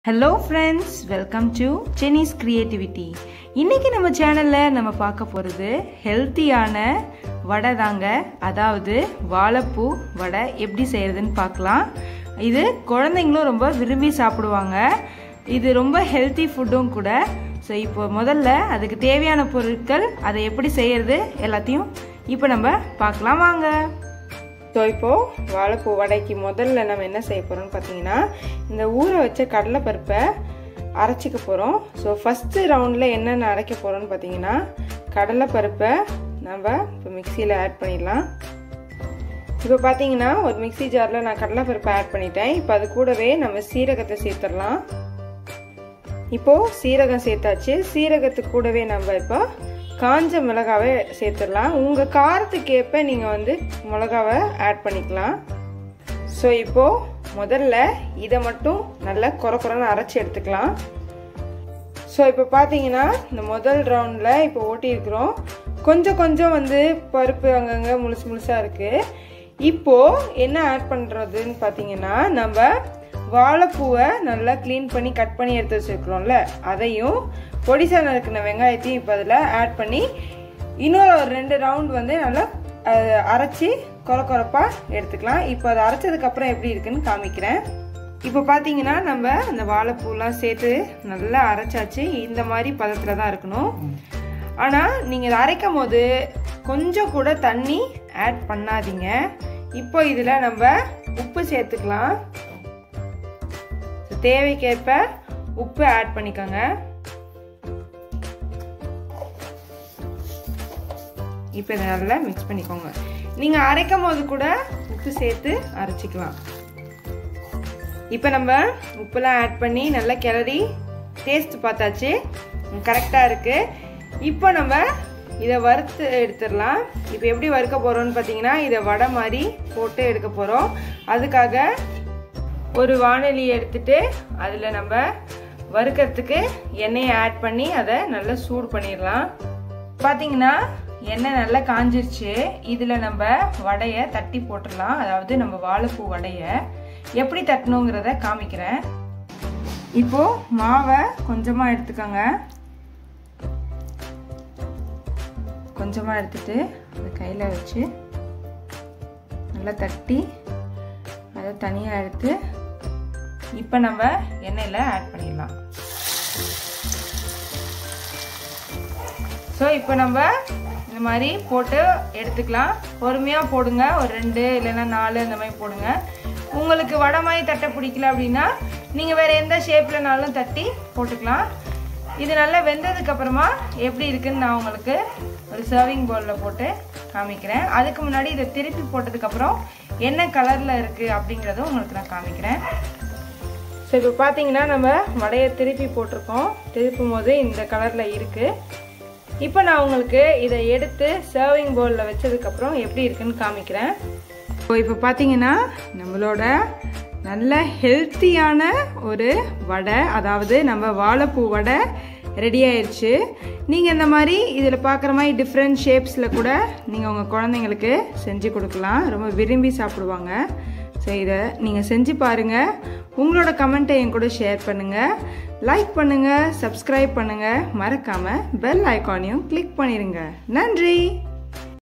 hello friends welcome to Chenni's creativity இன்னைக்கு நம்ம சேனலில் நம்ம பார்க்க போகிறது ஹெல்த்தியான வடை தாங்க அதாவது வாழைப்பூ வடை எப்படி செய்கிறதுன்னு பார்க்கலாம் இது குழந்தைங்களும் ரொம்ப விரும்பி சாப்பிடுவாங்க இது ரொம்ப ஹெல்த்தி ஃபுட்டும் கூட ஸோ இப்போ முதல்ல அதுக்கு தேவையான பொருட்கள் அதை எப்படி செய்கிறது எல்லாத்தையும் இப்போ நம்ம பார்க்கலாம் வாங்க ஸோ இப்போது வாழைப்பூ வடைக்கு முதல்ல நம்ம என்ன செய்ய போகிறோம்னு பார்த்தீங்கன்னா இந்த ஊற வச்ச கடலைப்பருப்பை அரைச்சிக்க போகிறோம் ஸோ ஃபஸ்ட்டு ரவுண்டில் என்னென்ன அரைக்க போகிறோம்னு பார்த்தீங்கன்னா கடலைப்பருப்பை நம்ம இப்போ மிக்சியில் ஆட் பண்ணிடலாம் இப்போ பார்த்தீங்கன்னா ஒரு மிக்சி ஜாரில் நான் கடலைப்பருப்பை ஆட் பண்ணிட்டேன் இப்போ அது கூடவே நம்ம சீரகத்தை சேர்த்துடலாம் இப்போது சீரகம் சேர்த்தாச்சு சீரகத்துக்கு கூடவே நம்ம இப்போ காஞ்ச மிளகாவை சேர்த்துடலாம் உங்கள் காரத்துக்கு ஏற்ப நீங்கள் வந்து மிளகாவை ஆட் பண்ணிக்கலாம் ஸோ இப்போது முதல்ல இதை மட்டும் நல்லா குறை குறைன்னு அரைச்சி எடுத்துக்கலாம் ஸோ இப்போ பார்த்தீங்கன்னா இந்த முதல் ரவுண்டில் இப்போ ஓட்டியிருக்கிறோம் கொஞ்சம் கொஞ்சம் வந்து பருப்பு அங்கங்கே முழுசு முழுசாக இருக்குது இப்போது என்ன ஆட் பண்ணுறதுன்னு பார்த்தீங்கன்னா நம்ம வாழைப்பூவை நல்லா க்ளீன் பண்ணி கட் பண்ணி எடுத்து வச்சுருக்குறோம்ல அதையும் பொடிசா நறுக்கின வெங்காயத்தையும் இப்போ அதில் ஆட் பண்ணி இன்னொரு ஒரு ரெண்டு ரவுண்ட் வந்து நல்லா அரைச்சி குறை குறைப்பாக எடுத்துக்கலாம் இப்போ அதை அரைச்சதுக்கப்புறம் எப்படி இருக்குன்னு காமிக்கிறேன் இப்போ பார்த்தீங்கன்னா நம்ம அந்த வாழைப்பூலாம் சேர்த்து நல்லா அரைச்சாச்சு இந்த மாதிரி பதத்தில் தான் இருக்கணும் ஆனால் நீங்கள் இதை அரைக்கும் போது கொஞ்சம் கூட தண்ணி ஆட் பண்ணாதீங்க இப்போ இதில் நம்ம உப்பு சேர்த்துக்கலாம் தேவைக்கேற்ப உப்பு ஆட் பண்ணிக்கோங்க இப்போ இதை நல்லா மிக்ஸ் பண்ணிக்கோங்க நீங்கள் அரைக்கும் போது கூட உப்பு சேர்த்து அரைச்சிக்கலாம் இப்போ நம்ம உப்புலாம் ஆட் பண்ணி நல்லா கிளறி டேஸ்ட் பார்த்தாச்சு கரெக்டாக இருக்குது இப்போ நம்ம இதை வறுத்து எடுத்துடலாம் இப்போ எப்படி வறுக்க போகிறோம்னு பார்த்தீங்கன்னா இதை வடை மாதிரி போட்டு எடுக்க போகிறோம் அதுக்காக ஒரு வானொலி எடுத்துட்டு அதில் நம்ம வறுக்கிறதுக்கு எண்ணெயை ஆட் பண்ணி அதை நல்லா சூடு பண்ணிடலாம் பார்த்தீங்கன்னா எண்ணெய் நல்லா காஞ்சிருச்சு இதில் நம்ம வடையை தட்டி போட்டுடலாம் அதாவது நம்ம வாழைப்பூ வடையை எப்படி தட்டணுங்கிறத காமிக்கிறேன் இப்போ மாவை கொஞ்சமாக எடுத்துக்கோங்க கொஞ்சமாக எடுத்துட்டு அதை கையில் வச்சு நல்லா தட்டி அதை தனியாக எடுத்து இப்போ நம்ம எண்ணெயில் ஆட் பண்ணிடலாம் ஸோ இப்போ நம்ம இந்த மாதிரி போட்டு எடுத்துக்கலாம் பொறுமையாக போடுங்க ஒரு ரெண்டு இல்லைன்னா நாலு இந்த மாதிரி போடுங்க உங்களுக்கு வடை மாதிரி தட்டை பிடிக்கல அப்படின்னா நீங்கள் வேறு எந்த ஷேப்லனாலும் தட்டி போட்டுக்கலாம் இது நல்லா வெந்ததுக்கு அப்புறமா எப்படி இருக்குன்னு நான் உங்களுக்கு ஒரு சர்விங் பவுலில் போட்டு காமிக்கிறேன் அதுக்கு முன்னாடி இதை திருப்பி போட்டதுக்கப்புறம் என்ன கலரில் இருக்குது அப்படிங்கிறதும் உங்களுக்கு நான் காமிக்கிறேன் ஸோ இப்போ பார்த்தீங்கன்னா நம்ம வடையை திருப்பி போட்டிருக்கோம் திருப்பும் போது இந்த கலரில் இருக்குது இப்போ நான் உங்களுக்கு இதை எடுத்து சர்விங் பவுலில் வச்சதுக்கப்புறம் எப்படி இருக்குன்னு காமிக்கிறேன் ஸோ இப்போ பார்த்தீங்கன்னா நம்மளோட நல்ல ஹெல்த்தியான ஒரு வடை அதாவது நம்ம வாழைப்பூ வடை ரெடி ஆயிடுச்சு நீங்கள் இந்த மாதிரி இதில் பார்க்குற மாதிரி டிஃப்ரெண்ட் ஷேப்ஸில் கூட நீங்கள் உங்கள் குழந்தைங்களுக்கு செஞ்சு கொடுக்கலாம் ரொம்ப விரும்பி சாப்பிடுவாங்க ஸோ இதை நீங்கள் செஞ்சு பாருங்கள் உங்களோட கமெண்ட்டை என் கூட ஷேர் பண்ணுங்கள் லைக் பண்ணுங்கள் சப்ஸ்கிரைப் பண்ணுங்கள் மறக்காமல் பெல் ஐக்கானையும் கிளிக் பண்ணிடுங்க நன்றி